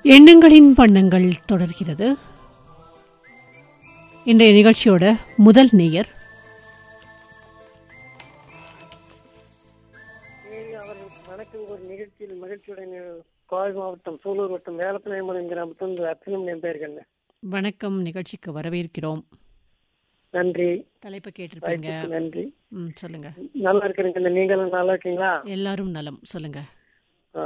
எண்ணங்களின் வண்ணங்கள் தொடர்கிறது இன்றைய நிகழ்ச்சியோட முதல் நேயர் அவர் வணக்கம் ஒரு நிகழ்ச்சியில் மகிழ்ச்சியுடன் கோவை மாவட்டம் சூலூர் வட்டம் வேலப்பநாயமலம் கிராமத்தில் அர்ச்சனம் என் பெயர்கள் வணக்கம் நிகழ்ச்சிக்கு வரவேற்கிறோம் நன்றி தலைப்பு கேட்டிருப்பீங்க வாய்ப்புக்கு நன்றி ம் சொல்லுங்க நல்லா இருக்கிறீங்க இந்த நீங்களும் நல்லா இருக்கீங்களா எல்லாரும் நலம் சொல்லுங்க ஆ.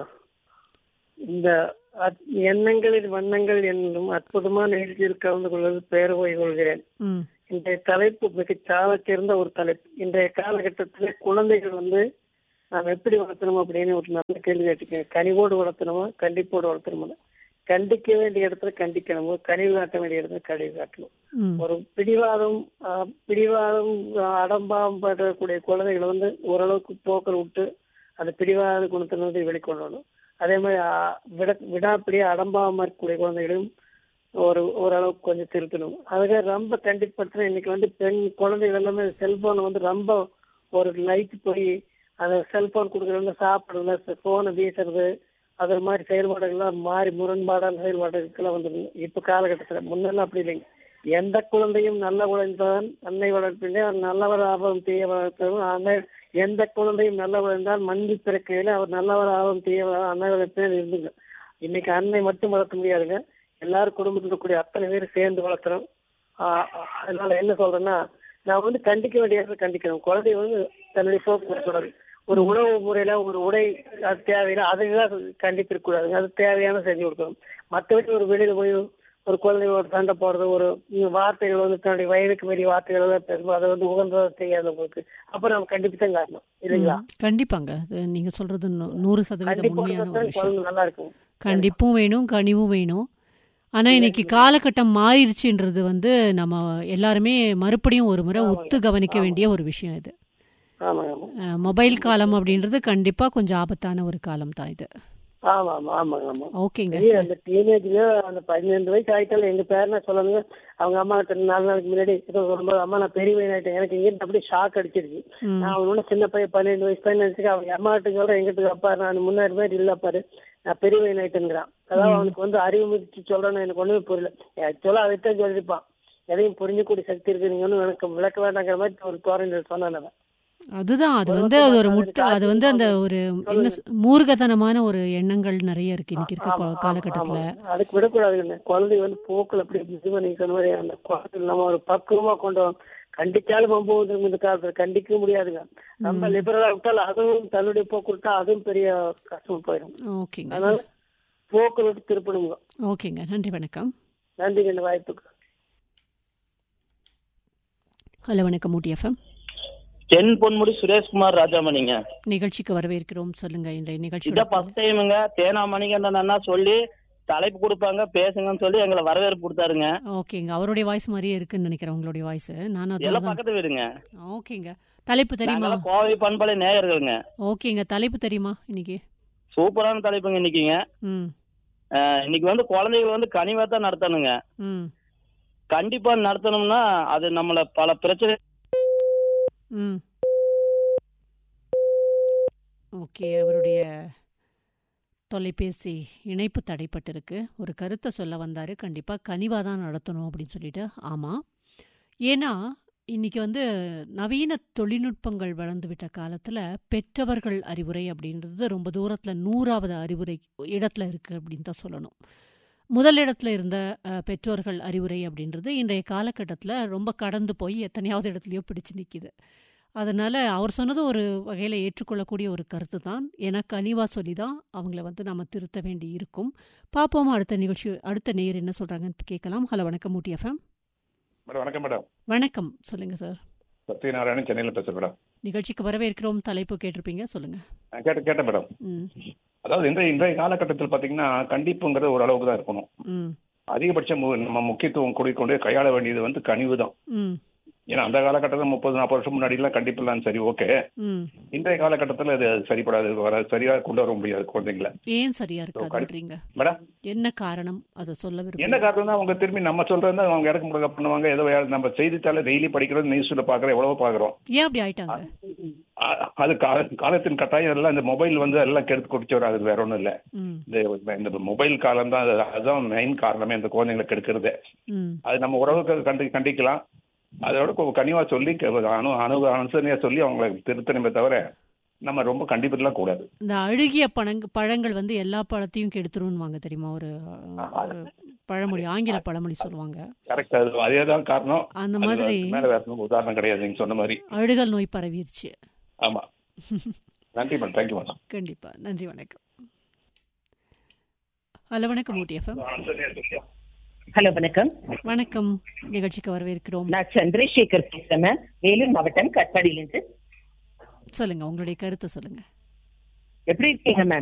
இந்த அத்- எண்ணங்களின் வண்ணங்கள் என்னும் அற்புதமான நிகழ்ச்சியில் கலந்து கொள்வது பேர் போய் கொள்கிறேன் ம் இன்றைய தலைப்பு மிக சாலச் சிறந்த ஒரு தலைப்பு இன்றைய காலகட்டத்தில் குழந்தைகள் வந்து நாம் எப்படி வளர்த்தணும் அப்படின்னு ஒரு நல்ல கேள்வி கேட்டுக்கேன் கனிவோடு வளர்த்தணுமா கண்டிப்போடு வளர்த்தணுமா கண்டிக்க வேண்டிய இடத்துல கண்டிக்கணுமோ கனிவு காட்ட வேண்டிய இடத்துல கனிவு காட்டணும் ம் ஒரு பிடிவாதம் ஆஹ், பிடிவாதம் ஆஹ், அடம்பாம் படக்கூடிய குழந்தைகளை வந்து ஓரளவுக்கு போக்கல் விட்டு அந்த பிடிவாத குணத்தை வந்து வெளிக்கொண்டு வரணும் அதே மாதிரி ஆஹ், விட விடாப்பிடியே அடம்பாம இருக்கக்கூடிய குழந்தைகளையும் ஒரு ஓரளவுக்கு கொஞ்சம் திருத்தணும் அதுக்காக ரொம்ப கண்டிப்பாக இன்னைக்கு வந்து பெண் குழந்தைகள் எல்லாமே செல்போனை வந்து ரொம்ப ஒரு லைட் போய் அந்த செல்போன் கொடுக்குறது சாப்பிடுறது போனை வீசுறது அது மாதிரி செயல்பாடுகள்லாம் மாறி முரண்பாடான செயல்பாடுகள்லாம் வந்துருங்க இப்ப காலகட்டத்துல முன்னெல்லாம் அப்படி இல்லைங்க எந்த குழந்தையும் நல்ல குழந்தைதான் அன்னை வளர்ப்பிலே அவர் நல்லவர் ஆபம் தீய வளர்ப்பதும் அன்னை எந்த குழந்தையும் நல்ல வளர்ந்தால் மண்டி பிறக்கையில அவர் நல்லவர் ஆபம் தீய வள- அன்னை வளர்ப்பே இருந்துங்க இன்னைக்கு அன்னை மட்டும் வளர்க்க முடியாதுங்க எல்லாரும் குடும்பத்தில் இருக்கக்கூடிய அத்தனை பேர் சேர்ந்து வளர்க்குறோம் ஆஹ் அதனால என்ன சொல்றேன்னா நான் வந்து கண்டிக்க வேண்டிய இடத்துல கண்டிக்கணும் குழந்தை வந்து தன்னுடைய போக்கு இருக்கக்கூடாது ஒரு உணவு முறையில ஒரு உடை அது தேவையில்லை அதுதான் கண்டிப்பு இருக்கக்கூடாதுங்க அது தேவையான செஞ்சு கொடுக்கணும் மற்றபடி ஒரு வெளியில போய் ஒரு குழந்தையோட சண்டை போடுறது ஒரு வார்த்தைகள் வந்து தன்னுடைய வயதுக்கு மீறிய வார்த்தைகள் எல்லாம் பேசும்போது அதை வந்து உகந்ததா செய்யாதவங்களுக்கு அப்ப நம்ம கண்டிப்பு தான் காட்டணும் இல்லைங்களா ம், கண்டிப்பாங்க அது நீங்க சொல்றது நூ- நூறு சதவீதம் கண்டிப்பா உண்மையான ஒரு இருந்தா விஷயம் குழந்தை நல்லா இருக்கும் கண்டிப்பும் வேணும் கனிவும் வேணும் ஆனா இன்னைக்கு காலகட்டம் மாறிடுச்சுன்றது வந்து நம்ம எல்லாருமே மறுபடியும் ஒரு முறை ஒத்து கவனிக்க வேண்டிய ஒரு விஷயம் இது ஆமாங்க ஆமா அஹ், மொபைல் காலம் அப்படின்றது கண்டிப்பா கொஞ்சம் ஆபத்தான ஒரு காலம் தான் இது ஆமா ஆமா ஆமாங்க ஆமா ஓகேங்க ஐயா, அந்த டீனேஜ்ல அந்த பதினெண்டு வயசு ஆயிட்டாலும் எங்க பேரனா சொல்லுங்க அவங்க அம்மா கிட்ட நாலு நாளைக்கு முன்னாடி ஏதோ சொல்லும்போது அம்மா நான் பெரிய பையன் ஆயிட்டேன் எனக்கு இங்க அப்படியே ஷாக் அடிச்சிருச்சு ம். நான் அவனோட சின்ன பையன் பன்னெண்டு வயசு பையன் நினைச்சுக்க அவங்க அம்மா கிட்ட சொல்றேன் எங்கிட்ட அப்பா நான் முன்னாடி மாதிரி இல்ல பாரு நான் பெரிய பையன் ஆயிட்டேங்கிறான் அதாவது அவனுக்கு வந்து அறிவு மிதிச்சு சொல்றேன்னு எனக்கு ஒண்ணுமே புரியல ஆக்சுவலா அதைத்தான் சொல்லியிருப்பான் எதையும் புரிஞ்சக்கூடிய சக்தி இருக்கு நீங்க ஒன்றும் எனக்கு விளக்க வேண்டாங்கிற மாதிரி ஒரு தோரணை சொன்னான் அவன் அதுதான் அது வந்து அது ஒரு முட்டு அது வந்து அந்த ஒரு என்ன சொ- மூர்க்கத்தனமான ஒரு எண்ணங்கள் நிறைய இருக்கு இன்னைக்கு இருக்க கா- காலகட்டத்துல ஆமா. அதுக்கு விடக்கூடாதுங்க குழந்தை வந்து போக்குல அப்படி இது நீங்க சொன்ன மாதிரி அந்த குழந்தை நம்ம ஒரு பக்குவமா கொண்டு வரணும். கண்டிச்சாலும் ரொம்ப வந்து இந்த காலத்துல கண்டிக்க முடியாதுங்க நம்ம லிபரலா விட்டாலும் அதுவும் தன்னுடைய போக்கு விட்டா அதுவும் பெரிய கஷ்டம் போயிடும் ஓகேங்க அதனால போக்குல விட்டு திருப்பணுங்க ஓகேங்க நன்றி வணக்கம் நன்றிங்க இந்த வாய்ப்புக்கு ஹலோ வணக்கம் ஊட்டி எஃப்எம் தென் பொன்முடி சுரேஷ்குமார் ராஜாமணிங்க நிகழ்ச்சிக்கு வரவேற்கிறோம் சொல்லுங்க இன்றைய இதான் நிகழ்ச்சியோட ஃபர்ஸ்ட் டைமுங்க தேனா மணிகண்டன் அண்ணா சொல்லி தலைப்பு கொடுப்பாங்க பேசுங்கன்னு சொல்லி எங்களை வரவேற்பு கொடுத்தாருங்க ஓகேங்க அவருடைய வாய்ஸ் மாதிரியே இருக்குன்னு நினைக்கிறேன் உங்களுடைய வாய்ஸ் நானும் எல்லாம் அதான் பக்கத்து வீடுங்க ஓகேங்க தலைப்பு தெரியுமா நாங்கெல்லாம் கோவை பண்பலை நேயர்களுங்க ஓகேங்க தலைப்பு தெரியுமா இன்னைக்கு சூப்பரான தலைப்புங்க இன்னைக்குங்க ம் அஹ், இன்னைக்கு வந்து குழந்தைகள் வந்து கனிவா தான் நடத்தணுங்க ம் கண்டிப்பா நடத்தணும்னா அது நம்மள பல பிரச்சனை ம் ஓகே அவருடைய தொலைபேசி இணைப்பு தடைப்பட்டிருக்கு ஒரு கருத்தை சொல்ல வந்தார் கண்டிப்பாக கனிவாக தான் நடத்தணும் அப்படின்னு சொல்லிட்டு ஆமாம் ஏன்னா இன்னைக்கு வந்து நவீன தொழில்நுட்பங்கள் வளர்ந்துவிட்ட காலத்தில் பெற்றவர்கள் அறிவுரை அப்படின்றது ரொம்ப தூரத்தில் நூறாவது அறிவுரை இடத்துல இருக்குது அப்படின்னு தான் சொல்லணும் முதல் இடத்துல இருந்த அஹ், பெற்றோர்கள் அறிவுரை அப்படின்றது இன்றைய காலகட்டத்தில் ரொம்ப கடந்து போய் எத்தனையாவது இடத்துலையோ பிடிச்சு நிற்கிது அதனால் அவர் சொன்னது ஒரு வகையில் ஏற்றுக்கொள்ளக்கூடிய ஒரு கருத்து தான் ஏன்னா கனிவா சொல்லி தான் அவங்கள வந்து நம்ம திருத்த வேண்டி இருக்கும் பார்ப்போம் அடுத்த நிகழ்ச்சி அடுத்த நேயர் என்ன சொல்கிறாங்கன்னு கேட்கலாம் ஹலோ வணக்கம் ஊட்டி எஃப்எம் மேடம் வணக்கம் மேடம் வணக்கம் சொல்லுங்கள் சார் சத்யநாராயணன் சென்னையில் பேசுகிறேன் மேடம் நிகழ்ச்சிக்கு வரவேற்கிறோம் தலைப்பு கேட்டிருப்பீங்க சொல்லுங்கள் நான் கேட்ட கேட்டேன் மேடம் ம் அதாவது இன்றைய இன்றைய காலகட்டத்தில் பார்த்தீங்கன்னா கண்டிப்புங்கிறது ஓரளவுக்கு தான் இருக்கணும் ம் அதிகபட்சம் மு- நம்ம முக்கியத்துவம் கூடிக்கொண்டு கையாள வேண்டியது வந்து கனிவு தான் ம் ஏன்னா அந்த காலகட்டத்தில் முப்பது நாற்பது வருஷம் முன்னாடிலாம் கண்டிப்புலாம் சரி ஓகே ம் இன்றைய காலகட்டத்தில் அது சரிப்படாது வர சரியாக கொண்டு வர முடியாது குழந்தைங்கள ஏன் சரியா இருக்காதுன்றீங்க மேடம் என்ன காரணம் அதை சொல்ல என்ன விரும்புகிறேன் காரணம் அவங்க திரும்பி நம்ம சொல்றது அவங்க இறக்க முடியாது பண்ணுவாங்க ஏதோ வேற நம்ம செய்தித்தாள டெய்லி படிக்கிறது நியூஸ்ல பாக்குறோம் எவ்வளவோ பாக்குறோம் ஏன் அப்படி ஆயிட்டாங்க அ- அது கா- காலத்தின் கட்டாயம் எல்லாம் இந்த மொபைல் வந்து எல்லாம் கெடுத்து குடிச்சு வராது வேற ஒன்றும் இல்லை ம் இந்த இந்த மொபைல் காலம் தான் அதுதான் மெயின் காரணமே இந்த குழந்தைங்களை கெடுக்கிறது ம் அது நம்ம உறவுக்கு கண்டி கண்டிக்கலாம் அதோட கொ- கனிவா சொல்லி க- அணு அணு அனுசரணையா சொல்லி அவங்களை திருத்தணுமே தவிர நம்ம ரொம்ப கண்டிப்பதெல்லாம் கூடாது இந்த அழுகிய பழங்க பழங்கள் வந்து எல்லா பழத்தையும் கெடுத்துருவாங்க தெரியுமா ஒரு ஒரு பழமொழி ஆங்கில பழமொழி சொல்லுவாங்க கரெக்ட் அது அதே தான் காரணம் அந்த அது மாதிரி அதுக்கு மேல வேற ஒண்ணும் உதாரணம் கிடையாது நீங்க சொன்ன மாதிரி அழுகல் நோய் பரவிருச்சு ஆமா நன்றி மேடம் தேங்க்யூ மேடம் கண்டிப்பா நன்றி வணக்கம் ஹலோ வணக்கம் ஊட்டி எஃப்எம் ஹலோ வணக்கம் வணக்கம் நிகழ்ச்சிக்கு வரவேற்கிறோம் நான் சந்திரசேகர் பேசுறேன் மேம் வேலூர் மாவட்டம் கட்பாடியிலிருந்து சொல்லுங்க உங்களுடைய கருத்தை சொல்லுங்க எப்படி இருக்கீங்க மேம்